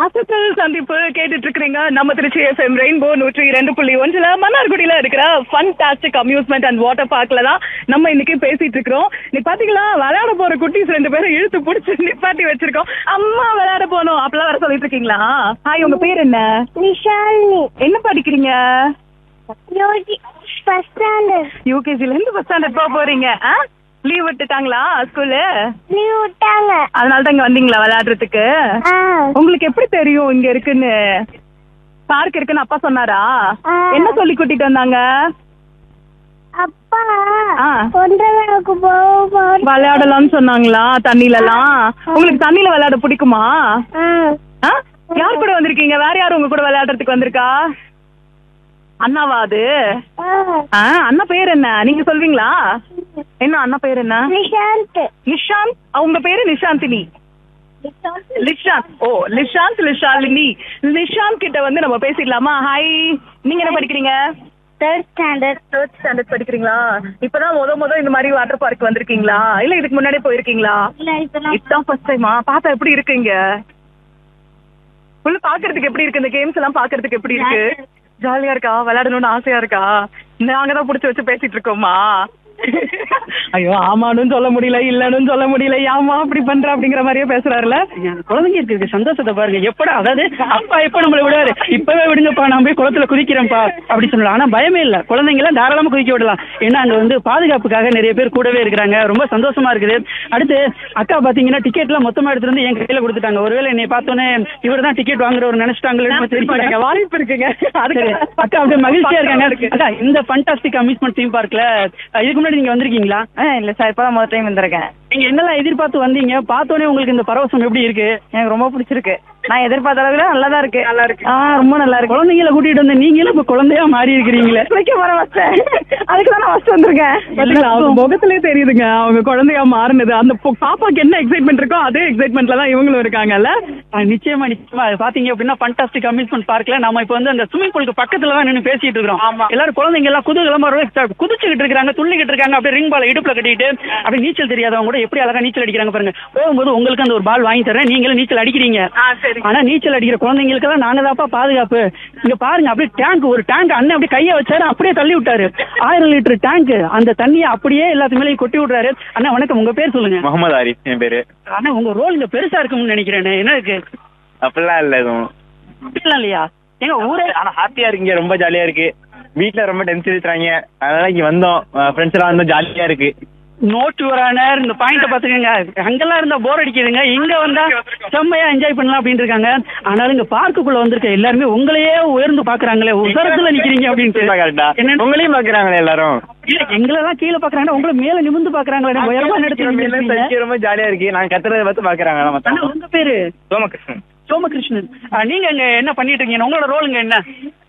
அசத்தல் சந்திப்பு கேட்டுட்டு இருக்கிறீங்க நம்ம திருச்சி எஃப்எம் ரெயின்போ நூற்றி இரண்டு புள்ளி ஒன்றுல மன்னார்குடியில இருக்கிற ஃபன்டாஸ்டிக் அம்யூஸ்மெண்ட் அண்ட் வாட்டர் பார்க்ல தான் நம்ம இன்னைக்கு பேசிட்டு இருக்கிறோம் நீ பாத்தீங்களா விளையாட போற குட்டீஸ் ரெண்டு பேரும் இழுத்து பிடிச்சி நிப்பாட்டி வச்சிருக்கோம் அம்மா விளையாட போனோம் அப்பெல்லாம் வர சொல்லிட்டு இருக்கீங்களா ஹாய் உங்க பேர் என்ன விஷாலினி என்ன படிக்கிறீங்க யோகி ஃபர்ஸ்ட் ஸ்டாண்டர்ட் யூகேஜில இருந்து ஃபர்ஸ்ட் ஸ்டாண்டர்ட் போக போறீங்க லீவ் விட்டுட்டாங்களா ஸ்கூலு லீவ் விட்டாங்க அதனால தான் இங்க வந்தீங்களா விளையாடுறதுக்கு ஆ உங்களுக்கு எப்படி தெரியும் இங்க இருக்குன்னு பார்க் இருக்குன்னு அப்பா சொன்னாரா ஆ. என்ன சொல்லி கூட்டிட்டு வந்தாங்க அப்பா ஆ. ஒன்றரைக்கு போவோம் விளையாடலாம்னு சொன்னாங்களா தண்ணில எல்லாம் உங்களுக்கு தண்ணில விளையாட பிடிக்குமா ஆ? யார் கூட வந்திருக்கீங்க வேற யார் உங்க கூட விளையாடுறதுக்கு வந்திருக்கா அண்ணாவா அது ஆ, அண்ணா பேர் என்ன நீங்க சொல்வீங்களா என்ன அண்ணா பேர் என்ன நிஷாந்த் நிஷாந்த் அவங்க பேரு நிஷாந்தினி லிஷாந்த் ஓ லிஷாந்த் லிஷாலினி நிஷாந்த் கிட்ட வந்து நம்ம பேசிடலாமா ஹாய் நீங்க என்ன படிக்கிறீங்க தேர்ட் ஸ்டாண்டர்ட் தேர்ட் ஸ்டாண்டர்ட் படிக்கிறீங்களா இப்பதான் முத முத இந்த மாதிரி வாட்டர் பார்க் வந்திருக்கீங்களா இல்ல இதுக்கு முன்னாடியே போயிருக்கீங்களா இல்ல இப்ப நான் இதுதான் ஃபர்ஸ்ட் டைமா பார்த்தா எப்படி இருக்கீங்க உள்ள பாக்குறதுக்கு எப்படி இருக்கு இந்த கேம்ஸ் எல்லாம் பாக்குறதுக்கு எப்படி இருக்கு ஜாலியா இருக்கா விளையாடணும்னு ஆசையா இருக்கா நாங்க தான் புடிச்சு வச்சு பேசிட்டு இருக்கோமா ஐயோ ஆமான்னு சொல்ல முடியல இல்லன்னு சொல்ல முடியல ஏமா அப்படி பண்ற அப்படிங்கிற மாதிரியே பேசுறாருல குழந்தைங்க இருக்கிற சந்தோஷத்தை பாருங்க எப்படா அதாவது அப்பா எப்ப நம்மள விடுவாரு இப்பவே விடுங்கப்பா நான் போய் குளத்துல குதிக்கிறேன்ப்பா அப்படி சொல்லலாம் ஆனா பயமே இல்ல குழந்தைங்கள தாராளமா குதிக்க விடலாம் ஏன்னா அங்க வந்து பாதுகாப்புக்காக நிறைய பேர் கூடவே இருக்கிறாங்க ரொம்ப சந்தோஷமா இருக்குது அடுத்து அக்கா பாத்தீங்கன்னா டிக்கெட் எல்லாம் மொத்தமா எடுத்துட்டு வந்து என் கையில கொடுத்துட்டாங்க ஒருவேளை என்னை பார்த்தோன்னே இவர் தான் டிக்கெட் வாங்குறவர் நினைச்சிட்டாங்களோ தெரியல வாய்ப்பு இருக்குங்க சரி, அக்கா அப்படியே மகிழ்ச்சியா இருக்காங்க அக்கா இந்த ஃபண்டாஸ்டிக் அம்யூஸ்மெண்ட் தீம் பார்க்ல இதுக்கு முன்னாடி நீங்க வந்திருக்கீங்களா இல்ல சார் இப்பதான் முதல் டைம் வந்திருக்கேன் நீங்க என்னெல்லாம் எதிர்பார்த்து வந்தீங்க பார்த்தோன்னே உங்களுக்கு இந்த பரவசம் எப்படி இருக்கு எனக்கு ரொம்ப பிடிச்சிருக்கு நான் எதிர்பார்த்த அளவுல நல்லா தான் இருக்கு நல்லா இருக்கு ஆ ரொம்ப நல்லா இருக்கு குழந்தைங்கள கூட்டிட்டு வந்து நீங்களும் இப்ப குழந்தையா மாறி இருக்கிறீங்களே வைக்க வர வச்சேன் அதுக்கு தான் நான் ஃபர்ஸ்ட் வந்திருக்கேன் பாத்தீங்களா அவங்க முகத்திலே தெரியுதுங்க அவங்க குழந்தையா மாறினது அந்த பொ- பாப்பாக்கு என்ன எக்ஸைட்மெண்ட் இருக்கோ அதே எக்ஸைட்மெண்ட்ல தான் இவங்களும் இருக்காங்கல்ல ஆ, நிச்சயமா நிச்சயமா அது பாத்தீங்க அப்படின்னா ஃபண்டாஸ்டிக் அம்யூஸ்மெண்ட் பார்க்ல நாம இப்ப வந்து அந்த ஸ்விமிங் பூலுக்கு பக்கத்துல தான் நின்னு பேசிட்டு இருக்கிறோம் ஆமா. எல்லாரும் குழந்தைங்க எல்லாம் குதூகலமா ரொம்ப குதிச்சுக்கிட்டு இருக்காங்க துள்ளிக்கிட்டு இருக்காங்க அப்படியே ரிங் பால் இடுப்புல கட்டிட்டு அப்படியே நீச்சல் தெரியாதவங்க கூட எப்படி அழகா நீச்சல் அடிக்கிறாங்க பாருங்க போகும்போது உங்களுக்கு அந்த ஒரு பால் வாங்கி தரேன் நீங்களும் நீச்சல் அடிக்கிறீங்க ஆ, சரி. ஆனா நீச்சல் அடிக்கிற குழந்தைங்களுக்கு எல்லாம் நாங்க தாப்பா பாதுகாப்பு இங்க பாருங்க அப்படியே டேங்க் ஒரு டேங்க் அண்ணன் அப்படியே கைய வச்சாரு அப்படியே தள்ளி விட்டாரு ஆயிரம் லிட்டர் டேங்க் அந்த தண்ணியை அப்படியே எல்லாத்து மேலயும் கொட்டி விடுறாரு அண்ணா வணக்கம் உங்க பேர் சொல்லுங்க முகமது ஆரிஃப் என் பேரு ஆனா உங்க ரோல் இங்க பெருசா இருக்கும்னு நினைக்கிறேன் என்ன இருக்கு அப்படிலாம் இல்ல எதுவும் அப்படிலாம் இல்லையா எங்க ஊரே ஆனா ஹாப்பியா இருக்கு இங்க ரொம்ப ஜாலியா இருக்கு வீட்ல ரொம்ப டென்ஷன் எடுத்துறாங்க அதனால இங்க வந்தோம் ஃப்ரெண்ட்ஸ் எல்லாம் வந்தோம் ஜாலியா இருக்கு நோட் வரானர் இந்த பாயிண்ட பாத்துக்கங்க அங்கெல்லாம் இருந்தா போர் அடிக்குதுங்க இங்க வந்தா செம்மையா என்ஜாய் பண்ணலாம் அப்படின்னு இருக்காங்க ஆனாலும் இங்க பார்க்குக்குள்ள வந்திருக்க எல்லாருமே உங்களையே உயர்ந்து பாக்குறாங்களே உசரத்துல நிக்கிறீங்க அப்படின்ட்டு கரெக்டா என்ன உங்களையும் பாக்குறாங்களே எல்லாரும் இல்ல எங்களெல்லாம் கீழே பாக்குறாங்க உங்களை மேல நிமிந்து பாக்குறாங்களே உயரமா நடத்தி சைக்கிள் ரொம்ப ஜாலியா இருக்கு நான் கத்துறத பார்த்து பாக்குறாங்க ஆனா மொத்தம் உங்க பேரு சோமகிருஷ்ணன் சோமகிருஷ்ணன் ஆ, நீங்க இங்க என்ன பண்ணிட்டு இருக்கீங்க உங்களோட ரோலுங்க என்ன